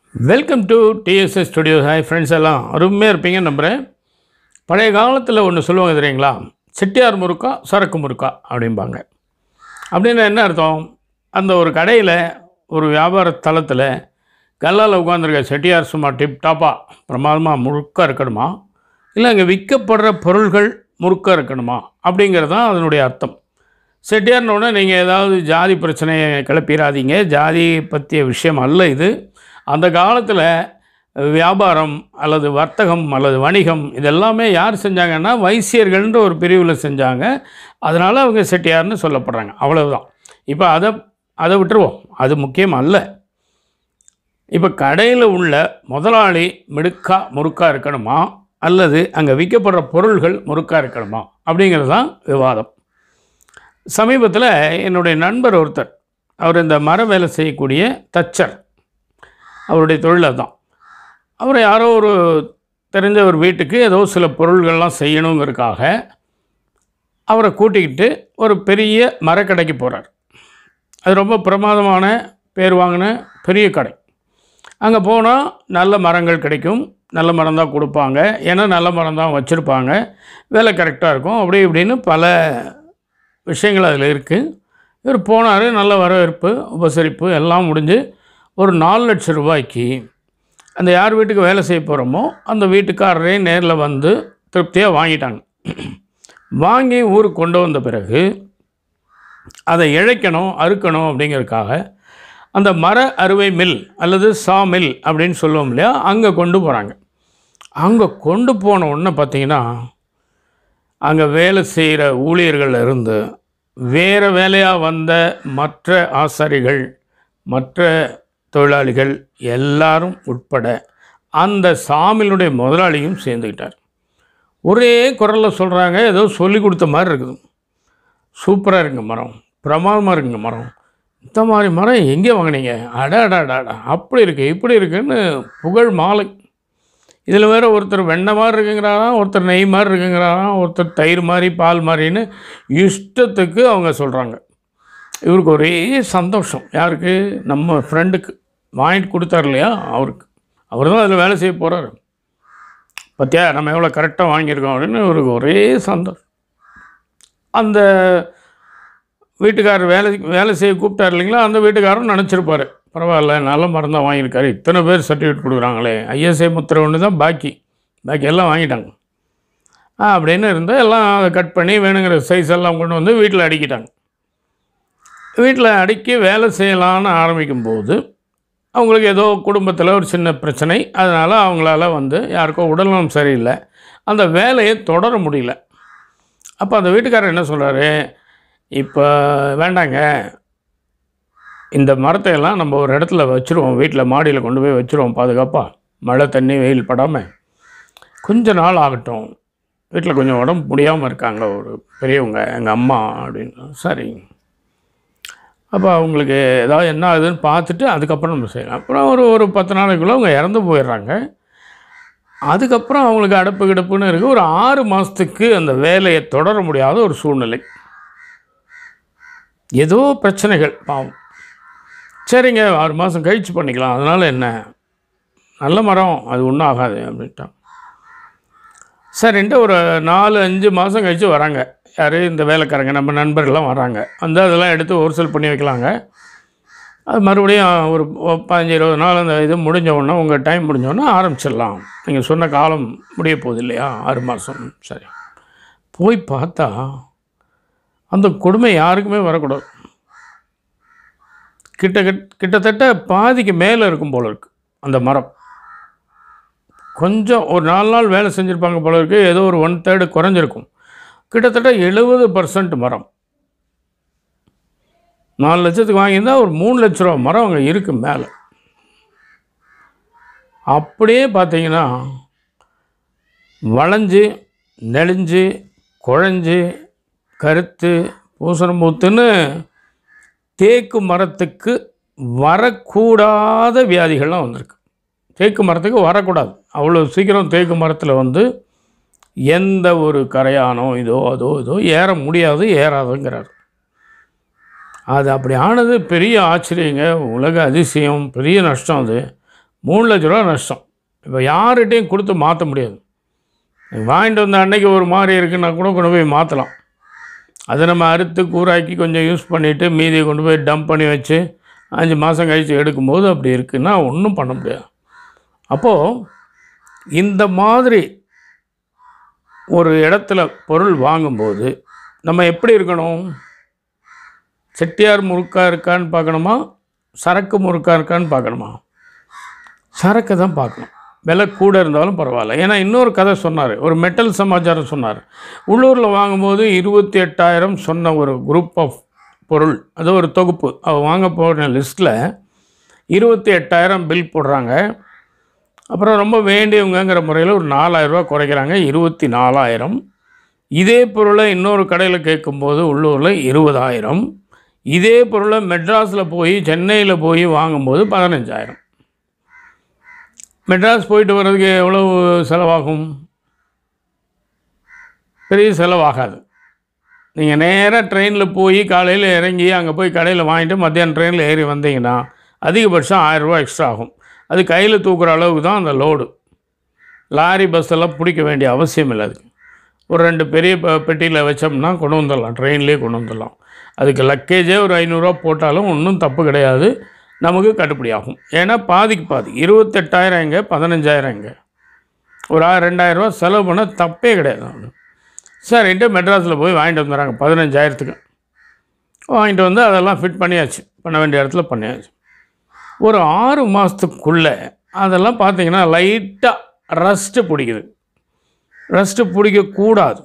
welcome to TSS studio hi friends எல்லாம் அருமையாக இருப்பீங்கன்னு நம்புகிறேன் பழைய காலத்தில் ஒன்று சொல்லுவாங்க தெரியுங்களா செட்டியார் முறுக்கா சரக்கு முறுக்கா அப்படிம்பாங்க அப்படின்னா என்ன அர்த்தம் அந்த ஒரு கடையில் ஒரு வியாபார தளத்தில் கல்லால் உட்காந்துருக்க செட்டியார் சும்மா டிப் டாப்பாக பிரமாதமாக முறுக்காக இருக்கணுமா இல்லை அங்கே விற்கப்படுற பொருள்கள் முறுக்காக இருக்கணுமா அப்படிங்கிறது தான் அதனுடைய அர்த்தம் செட்டியார்னோடனே நீங்கள் ஏதாவது ஜாதி பிரச்சனையை கிளப்பிடாதீங்க ஜாதி பற்றிய விஷயம் அல்ல இது அந்த காலத்தில் வியாபாரம் அல்லது வர்த்தகம் அல்லது வணிகம் இதெல்லாமே யார் செஞ்சாங்கன்னா வைசியர்கள்ன்ற ஒரு பிரிவில் செஞ்சாங்க அதனால் அவங்க செட்டியார்னு சொல்லப்படுறாங்க அவ்வளவுதான் இப்போ அதை அதை விட்டுருவோம் அது முக்கியம் அல்ல இப்போ கடையில் உள்ள முதலாளி மிடுக்கா முறுக்கா இருக்கணுமா அல்லது அங்கே விற்கப்படுற பொருள்கள் முறுக்கா இருக்கணுமா அப்படிங்கிறது தான் விவாதம் சமீபத்தில் என்னுடைய நண்பர் ஒருத்தர் அவர் இந்த மர வேலை செய்யக்கூடிய தச்சர் அவருடைய தொழில் தான் அவர் யாரோ ஒரு தெரிஞ்ச ஒரு வீட்டுக்கு ஏதோ சில பொருள்கள்லாம் செய்யணுங்கிறதுக்காக அவரை கூட்டிக்கிட்டு ஒரு பெரிய மரக்கடைக்கு போகிறார் அது ரொம்ப பிரமாதமான பேர் வாங்கின பெரிய கடை அங்கே போனால் நல்ல மரங்கள் கிடைக்கும் நல்ல மரம் தான் கொடுப்பாங்க ஏன்னா நல்ல மரம் தான் வச்சுருப்பாங்க விலை கரெக்டாக இருக்கும் அப்படி இப்படின்னு பல விஷயங்கள் அதில் இருக்குது இவர் போனார் நல்ல வரவேற்பு உபசரிப்பு எல்லாம் முடிஞ்சு ஒரு நாலு லட்சம் ரூபாய்க்கு அந்த யார் வீட்டுக்கு வேலை செய்ய போகிறோமோ அந்த வீட்டுக்காரரே நேரில் வந்து திருப்தியாக வாங்கிட்டாங்க வாங்கி ஊருக்கு கொண்டு வந்த பிறகு அதை இழைக்கணும் அறுக்கணும் அப்படிங்கிறதுக்காக அந்த மர அறுவை மில் அல்லது சா மில் அப்படின்னு சொல்லுவோம் இல்லையா அங்கே கொண்டு போகிறாங்க அங்கே கொண்டு போன உடனே பார்த்தீங்கன்னா அங்கே வேலை செய்கிற ஊழியர்கள் இருந்து வேறு வேலையாக வந்த மற்ற ஆசாரிகள் மற்ற தொழிலாளிகள் எல்லாரும் உட்பட அந்த சாமியினுடைய முதலாளியும் சேர்ந்துக்கிட்டார் ஒரே குரலில் சொல்கிறாங்க ஏதோ சொல்லி கொடுத்த மாதிரி இருக்குது சூப்பராக இருக்குங்க மரம் பிரமாதமாக இருக்குங்க மரம் இந்த மாதிரி மரம் எங்கே வாங்கினீங்க அடாடாடாடா அப்படி இருக்குது இப்படி இருக்குன்னு புகழ் மாலை இதில் வேறு ஒருத்தர் வெண்ணெய் மாதிரி இருக்குங்கிறாராம் ஒருத்தர் நெய் மாதிரி இருக்குங்கிறாராம் ஒருத்தர் தயிர் மாதிரி பால் மாதிரின்னு இஷ்டத்துக்கு அவங்க சொல்கிறாங்க இவருக்கு ஒரே சந்தோஷம் யாருக்கு நம்ம ஃப்ரெண்டுக்கு வாங்கிட்டு கொடுத்தார் இல்லையா அவருக்கு அவர் தான் அதில் வேலை செய்ய போகிறாரு பார்த்தியா நம்ம எவ்வளோ கரெக்டாக வாங்கியிருக்கோம் அப்படின்னு இவருக்கு ஒரே சந்தோஷம் அந்த வீட்டுக்காரர் வேலை வேலை செய்ய கூப்பிட்டார் இல்லைங்களா அந்த வீட்டுக்காரரும் நினச்சிருப்பார் பரவாயில்ல நல்ல மரம் தான் வாங்கியிருக்காரு இத்தனை பேர் சர்டிஃபிகேட் கொடுக்குறாங்களே ஐஎஸ்ஐ முத்திரை ஒன்று தான் பாக்கி பாக்கி எல்லாம் வாங்கிட்டாங்க ஆ, அப்படின்னு இருந்தால் எல்லாம் அதை கட் பண்ணி வேணுங்கிற சைஸ் எல்லாம் கொண்டு வந்து வீட்டில் அடிக்கிட்டாங்க வீட்டில் அடுக்கி வேலை செய்யலான்னு ஆரம்பிக்கும்போது அவங்களுக்கு ஏதோ குடும்பத்தில் ஒரு சின்ன பிரச்சனை அதனால் அவங்களால வந்து யாருக்கோ உடல்நலம் சரியில்லை அந்த வேலையை தொடர முடியல அப்போ அந்த வீட்டுக்காரர் என்ன சொல்கிறாரு இப்போ வேண்டாங்க இந்த மரத்தை எல்லாம் நம்ம ஒரு இடத்துல வச்சுருவோம் வீட்டில் மாடியில் கொண்டு போய் வச்சுருவோம் பாதுகாப்பாக மழை தண்ணி வெயில் படாமல் கொஞ்ச நாள் ஆகட்டும் வீட்டில் கொஞ்சம் உடம்பு முடியாமல் இருக்காங்க ஒரு பெரியவங்க எங்கள் அம்மா அப்படின்னு சரி அப்போ அவங்களுக்கு ஏதாவது என்ன ஆகுதுன்னு பார்த்துட்டு அதுக்கப்புறம் நம்ம செய்யலாம் அப்புறம் ஒரு ஒரு பத்து நாளைக்குள்ளே அவங்க இறந்து போயிடுறாங்க அதுக்கப்புறம் அவங்களுக்கு அடப்பு கிடப்புன்னு இருக்குது ஒரு ஆறு மாதத்துக்கு அந்த வேலையை தொடர முடியாத ஒரு சூழ்நிலை ஏதோ பிரச்சனைகள் பாவம் சரிங்க ஆறு மாதம் கழிச்சு பண்ணிக்கலாம் அதனால் என்ன நல்ல மரம் அது ஒன்றும் ஆகாது அப்படின்ட்டான் சரின்ட்டு ஒரு நாலு அஞ்சு மாதம் கழித்து வராங்க யார் இந்த வேலைக்காரங்க நம்ம நண்பர்கள்லாம் வராங்க வந்து அதெல்லாம் எடுத்து ஹோல்சேல் பண்ணி வைக்கலாங்க அது மறுபடியும் ஒரு ஒ- பதினஞ்சு இருபது நாள் அந்த இது முடிஞ்ச உடனே உங்கள் டைம் முடிஞ்ச உடனே ஆரம்பிச்சிடலாம் நீங்கள் சொன்ன காலம் முடிய போகுது இல்லையா ஆறு மாதம் சரி போய் பார்த்தா அந்த கொடுமை யாருக்குமே வரக்கூடாது கிட்ட கிட்ட- கிட்டத்தட்ட பாதிக்கு மேலே இருக்கும் போல இருக்கு அந்த மரம் கொஞ்சம் ஒரு நாலு நாள் வேலை செஞ்சுருப்பாங்க போல இருக்கு ஏதோ ஒரு ஒன் தேர்டு குறைஞ்சிருக்கும் கிட்டத்தட்ட எழுபது பர்சன்ட் மரம் நாலு லட்சத்துக்கு வாங்கியிருந்தா ஒரு மூணு லட்ச ரூபா மரம் அங்கே இருக்கு மேலே அப்படியே பார்த்தீங்கன்னா வளைஞ்சு நெளிஞ்சு குழஞ்சு கருத்து பூசணம் பூத்துன்னு தேக்கு மரத்துக்கு வரக்கூடாத வியாதிகள்லாம் வந்திருக்கு தேக்கு மரத்துக்கு வரக்கூடாது அவ்வளோ சீக்கிரம் தேக்கு மரத்தில் வந்து எந்த ஒரு கரையானோ இதோ அதோ இதோ ஏற முடியாது ஏறாதுங்கிறார் அது அப்படி ஆனது பெரிய ஆச்சரியங்க உலக அதிசயம் பெரிய நஷ்டம் அது மூணு லட்ச ரூபா நஷ்டம் இப்போ யார்கிட்டையும் கொடுத்து மாற்ற முடியாது வாங்கிட்டு வந்த அன்னைக்கு ஒரு மாதிரி இருக்குன்னா கூட கொண்டு போய் மாற்றலாம் அதை நம்ம அறுத்து கூறாக்கி கொஞ்சம் யூஸ் பண்ணிவிட்டு மீதியை கொண்டு போய் டம்ப் பண்ணி வச்சு அஞ்சு மாதம் கழித்து எடுக்கும்போது அப்படி இருக்குன்னா ஒன்றும் பண்ண முடியாது அப்போது இந்த மாதிரி ஒரு இடத்துல பொருள் வாங்கும்போது நம்ம எப்படி இருக்கணும் செட்டியார் முறுக்கா இருக்கான்னு பார்க்கணுமா சரக்கு முறுக்கா இருக்கான்னு பார்க்கணுமா சரக்கு தான் பார்க்கணும் விலை கூட இருந்தாலும் பரவாயில்ல ஏன்னா இன்னொரு கதை சொன்னார் ஒரு மெட்டல் சமாச்சாரம் சொன்னார் உள்ளூரில் வாங்கும்போது இருபத்தி எட்டாயிரம் சொன்ன ஒரு குரூப் ஆஃப் பொருள் அது ஒரு தொகுப்பு அவ வாங்க போன லிஸ்ட்டில் இருபத்தி எட்டாயிரம் பில் போடுறாங்க அப்புறம் ரொம்ப வேண்டியவங்கங்கிற முறையில் ஒரு நாலாயிரரூவா குறைக்கிறாங்க இருபத்தி நாலாயிரம் இதே பொருளை இன்னொரு கடையில் கேட்கும்போது உள்ளூரில் இருபதாயிரம் இதே பொருளை மெட்ராஸில் போய் சென்னையில் போய் வாங்கும்போது பதினஞ்சாயிரம் மெட்ராஸ் போயிட்டு வர்றதுக்கு எவ்வளவு செலவாகும் பெரிய செலவாகாது நீங்கள் நேராக ட்ரெயினில் போய் காலையில் இறங்கி அங்கே போய் கடையில் வாங்கிட்டு மத்தியானம் ட்ரெயினில் ஏறி வந்தீங்கன்னா அதிகபட்சம் ஆயிரரூவா எக்ஸ்ட்ரா ஆகும் அது கையில் தூக்குற அளவுக்கு தான் அந்த லோடு லாரி பஸ் எல்லாம் பிடிக்க வேண்டிய அவசியம் இல்லை அதுக்கு ஒரு ரெண்டு பெரிய பெ- பெட்டியில் வச்சோம்னா கொண்டு வந்துடலாம் ட்ரெயின்லேயே கொண்டு வந்துடலாம் அதுக்கு லக்கேஜே ஒரு ஐநூறுரூவா போட்டாலும் ஒன்றும் தப்பு கிடையாது நமக்கு கட்டுப்படி ஆகும் ஏன்னா பாதிக்கு பாதி இருபத்தெட்டாயிரம் எங்கே பதினஞ்சாயிரம் எங்கே ஒரு ஆ- ரெண்டாயிரரூவா செலவு பண்ண தப்பே கிடையாது சரின்ட்டு மெட்ராஸில் போய் வாங்கிட்டு வந்துடுறாங்க பதினஞ்சாயிரத்துக்கு வாங்கிட்டு வந்து அதெல்லாம் ஃபிட் பண்ணியாச்சு பண்ண வேண்டிய இடத்துல பண்ணியாச்சு ஒரு ஆறு மாதத்துக்குள்ளே அதெல்லாம் பார்த்தீங்கன்னா லைட்டாக ரஸ்ட்டு பிடிக்குது ரஸ்ட்டு பிடிக்கக்கூடாது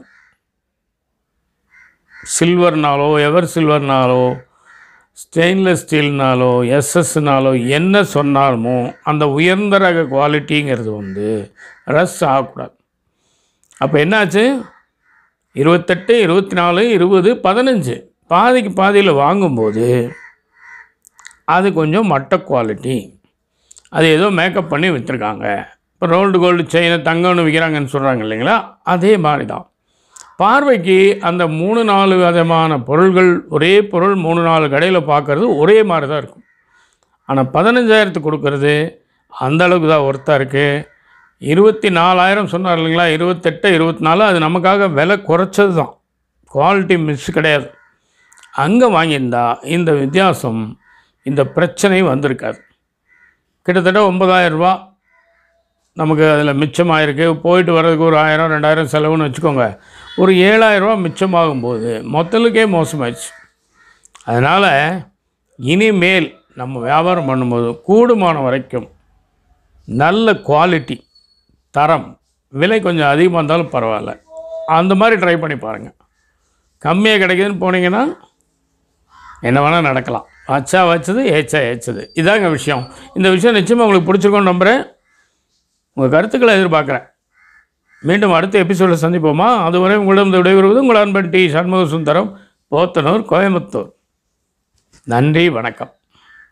சில்வர்னாலோ எவர் சில்வர்னாலோ ஸ்டெயின்லெஸ் ஸ்டீல்னாலோ எஸ்எஸ்னாலோ என்ன சொன்னாலுமோ அந்த உயர்ந்த ரக குவாலிட்டிங்கிறது வந்து ரஸ் ஆகக்கூடாது அப்போ என்னாச்சு இருபத்தெட்டு இருபத்தி நாலு இருபது பதினஞ்சு பாதிக்கு பாதியில் வாங்கும்போது அது கொஞ்சம் மட்ட குவாலிட்டி அது ஏதோ மேக்கப் பண்ணி விற்றுருக்காங்க இப்போ ரோல்டு கோல்டு செயினை தங்கம்னு விற்கிறாங்கன்னு சொல்கிறாங்க இல்லைங்களா அதே மாதிரி தான் பார்வைக்கு அந்த மூணு நாலு விதமான பொருள்கள் ஒரே பொருள் மூணு நாலு கடையில் பார்க்குறது ஒரே மாதிரி தான் இருக்கும் ஆனால் பதினஞ்சாயிரத்துக்கு கொடுக்கறது அந்த அளவுக்கு தான் ஒர்த்தாக இருக்குது இருபத்தி நாலாயிரம் சொன்னார் இல்லைங்களா இருபத்தெட்டு இருபத்தி நாலு அது நமக்காக விலை குறைச்சது தான் குவாலிட்டி மிஸ் கிடையாது அங்கே வாங்கியிருந்தா இந்த வித்தியாசம் இந்த பிரச்சனை வந்திருக்காது கிட்டத்தட்ட 9000 ரூபாய் நமக்கு அதில் மிச்சமாயிருக்கு போயிட்டு வர்றதுக்கு ஒரு ஆயிரம் ரெண்டாயிரம் செலவுன்னு வச்சுக்கோங்க ஒரு ஏழாயிரரூபா மிச்சமாகும்போது மொத்தலுக்கே மோசமாயிடுச்சு அதனால் இனிமேல் நம்ம வியாபாரம் பண்ணும்போது கூடுமான வரைக்கும் நல்ல குவாலிட்டி தரம் விலை கொஞ்சம் அதிகமாக இருந்தாலும் பரவாயில்ல அந்த மாதிரி ட்ரை பண்ணி பாருங்கள் கம்மியாக கிடைக்குதுன்னு போனீங்கன்னா என்ன வேணால் நடக்கலாம் வச்சா வச்சது ஏச்சா ஏச்சது இதாங்க விஷயம் இந்த விஷயம் நிச்சயமாக உங்களுக்கு பிடிச்சிருக்கோன்னு நம்புகிறேன் உங்கள் கருத்துக்களை எதிர்பார்க்குறேன் மீண்டும் அடுத்த எபிசோடில் சந்திப்போமா அதுவரை உங்களிடம் விடைபெறுவது உங்கள் அன்பன் டி சண்முக சுந்தரம் போத்தனூர் கோயம்புத்தூர் நன்றி வணக்கம்